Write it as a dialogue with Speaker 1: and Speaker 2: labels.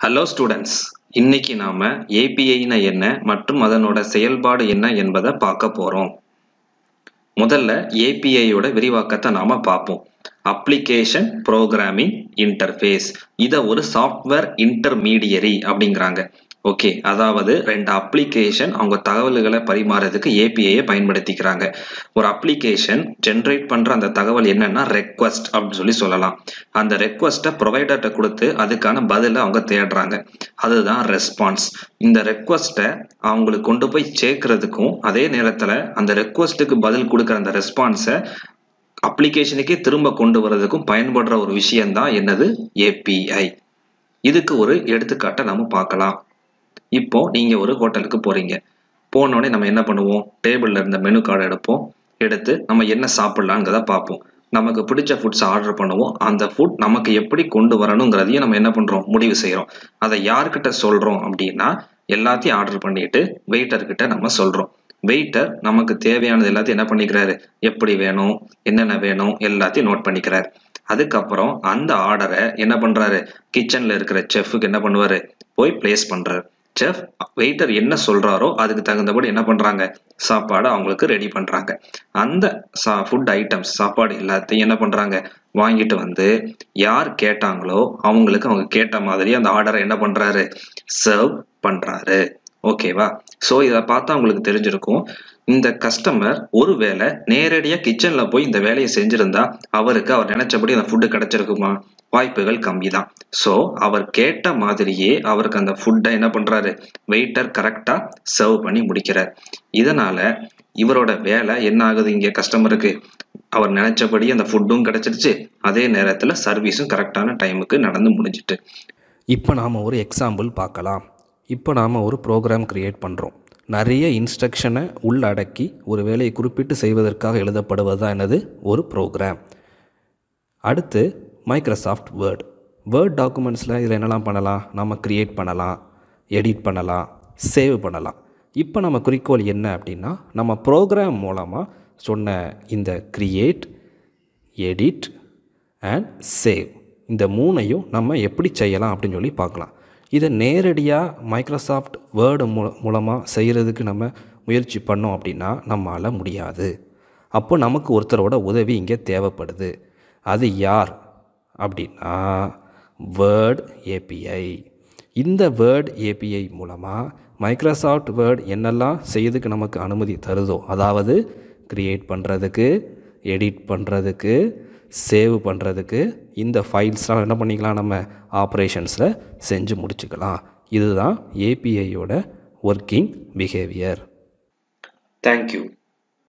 Speaker 1: hello students இன்னைக்கு நாம ஏபிஐனா என்ன மற்றும் அதனோட செயல்பாடு என்ன என்பதை பார்க்க போறோம் முதல்ல ஏபிஐயோட விரிவாக்கத்தை நாம பார்ப்போம் அப்ளிகேஷன் ப்ரோக்ராமிங் இன்டர்ஃபேஸ் இதை ஒரு சாஃப்ட்வேர் இன்டர்மீடியரி அப்படிங்கிறாங்க ஓகே அதாவது ரெண்டு அப்ளிகேஷன் அவங்க தகவல்களை பரிமாறதுக்கு ஏபிஐயை பயன்படுத்திக்கிறாங்க ஒரு அப்ளிகேஷன் ஜென்ரேட் பண்ற அந்த தகவல் என்னன்னா ரெக்வஸ்ட் அப்படின்னு சொல்லி சொல்லலாம் அந்த ரெக்வஸ்ட்டை ப்ரொவைடர்கிட்ட கொடுத்து அதுக்கான பதிலை அவங்க தேடுறாங்க அதுதான் ரெஸ்பான்ஸ் இந்த ரெக்வஸ்ட்டை அவங்களுக்கு கொண்டு போய் சேர்க்கறதுக்கும் அதே நேரத்தில் அந்த ரெக்வஸ்ட்டுக்கு பதில் கொடுக்குற அந்த ரெஸ்பான்ஸை அப்ளிகேஷனுக்கே திரும்ப கொண்டு வர்றதுக்கும் பயன்படுற ஒரு விஷயம்தான் என்னது ஏபிஐ இதுக்கு ஒரு எடுத்துக்காட்டை நம்ம பார்க்கலாம் இப்போ நீங்க ஒரு ஹோட்டலுக்கு போறீங்க போனோடனே நம்ம என்ன பண்ணுவோம் டேபிள்ல இருந்த மெனு கார்டை எடுப்போம் எடுத்து நம்ம என்ன சாப்பிடலாங்கிறத பார்ப்போம் நமக்கு பிடிச்ச ஃபுட்ஸ் ஆர்டர் பண்ணுவோம் அந்த ஃபுட் நமக்கு எப்படி கொண்டு வரணுங்கிறதையும் நம்ம என்ன பண்றோம் முடிவு செய்யறோம் அதை யார்கிட்ட சொல்றோம் அப்படின்னா எல்லாத்தையும் ஆர்டர் பண்ணிட்டு வெயிட்டர்கிட்ட நம்ம சொல்றோம் வெயிட்டர் நமக்கு தேவையானது எல்லாத்தையும் என்ன பண்ணிக்கிறாரு எப்படி வேணும் என்னென்ன வேணும் எல்லாத்தையும் நோட் பண்ணிக்கிறாரு அதுக்கப்புறம் அந்த ஆர்டரை என்ன பண்றாரு கிச்சன்ல இருக்கிற செஃப்க்கு என்ன பண்ணுவாரு போய் பிளேஸ் பண்றாரு செஃப் வெயிட்டர் என்ன சொல்றாரோ அதுக்கு தகுந்தபடி என்ன பண்றாங்க சாப்பாடு அவங்களுக்கு ரெடி பண்றாங்க அந்த சா ஃபுட் ஐட்டம்ஸ் சாப்பாடு எல்லாத்தையும் என்ன பண்றாங்க வாங்கிட்டு வந்து யார் கேட்டாங்களோ அவங்களுக்கு அவங்க கேட்ட மாதிரி அந்த ஆர்டரை என்ன பண்றாரு சர்வ் பண்றாரு ஓகேவா ஸோ இதை பார்த்தா உங்களுக்கு தெரிஞ்சிருக்கும் இந்த கஸ்டமர் ஒருவேளை நேரடியாக கிச்சனில் போய் இந்த வேலையை செஞ்சிருந்தா அவருக்கு அவர் நினைச்சபடி அந்த ஃபுட்டு கிடைச்சிருக்குமா வாய்ப்புகள் கம்மி தான் ஸோ அவர் கேட்ட மாதிரியே அவருக்கு அந்த ஃபுட்டை என்ன பண்ணுறாரு வெயிட்டர் கரெக்டாக சர்வ் பண்ணி முடிக்கிறார் இதனால இவரோட வேலை என்ன ஆகுது இங்கே கஸ்டமருக்கு அவர் நினைச்சபடி அந்த ஃபுட்டும் கிடைச்சிருச்சு அதே நேரத்தில் சர்வீஸும் கரெக்டான டைமுக்கு நடந்து முடிஞ்சிட்டு
Speaker 2: இப்போ நாம் ஒரு எக்ஸாம்பிள் பார்க்கலாம் இப்போ நாம் ஒரு ப்ரோக்ராம் க்ரியேட் பண்ணுறோம் நிறைய இன்ஸ்ட்ரக்ஷனை உள்ளடக்கி ஒரு வேலையை குறிப்பிட்டு செய்வதற்காக எழுதப்படுவது தான் என்னது ஒரு ப்ரோக்ராம் அடுத்து மைக்ரோசாஃப்ட் வேர்ட் வேர்ட் டாக்குமெண்ட்ஸில் இதில் என்னெல்லாம் பண்ணலாம் நம்ம க்ரியேட் பண்ணலாம் எடிட் பண்ணலாம் சேவ் பண்ணலாம் இப்போ நம்ம குறிக்கோள் என்ன அப்படின்னா நம்ம ப்ரோக்ராம் மூலமாக சொன்ன இந்த க்ரியேட் எடிட் அண்ட் சேவ் இந்த மூணையும் நம்ம எப்படி செய்யலாம் அப்படின்னு சொல்லி பார்க்கலாம் இதை நேரடியாக மைக்ரோசாஃப்ட் வேர்டு மூ மூலமாக செய்கிறதுக்கு நம்ம முயற்சி பண்ணோம் அப்படின்னா நம்மளால் முடியாது அப்போ நமக்கு ஒருத்தரோட உதவி இங்கே தேவைப்படுது அது யார் அப்படின்னா வேர்ட் ஏபிஐ இந்த வேர்ட் ஏபிஐ மூலமாக மைக்ரோசாஃப்ட் வேர்ட் என்னெல்லாம் செய்யறதுக்கு நமக்கு அனுமதி தருதோ அதாவது க்ரியேட் பண்ணுறதுக்கு எடிட் பண்ணுறதுக்கு சேவ் பண்ணுறதுக்கு இந்த ஃபைல்ஸ்லாம் என்ன பண்ணிக்கலாம் நம்ம ஆப்ரேஷன்ஸில் செஞ்சு முடிச்சுக்கலாம் இதுதான் ஏபிஐயோட ஒர்க்கிங் பிஹேவியர்
Speaker 1: தேங்க்யூ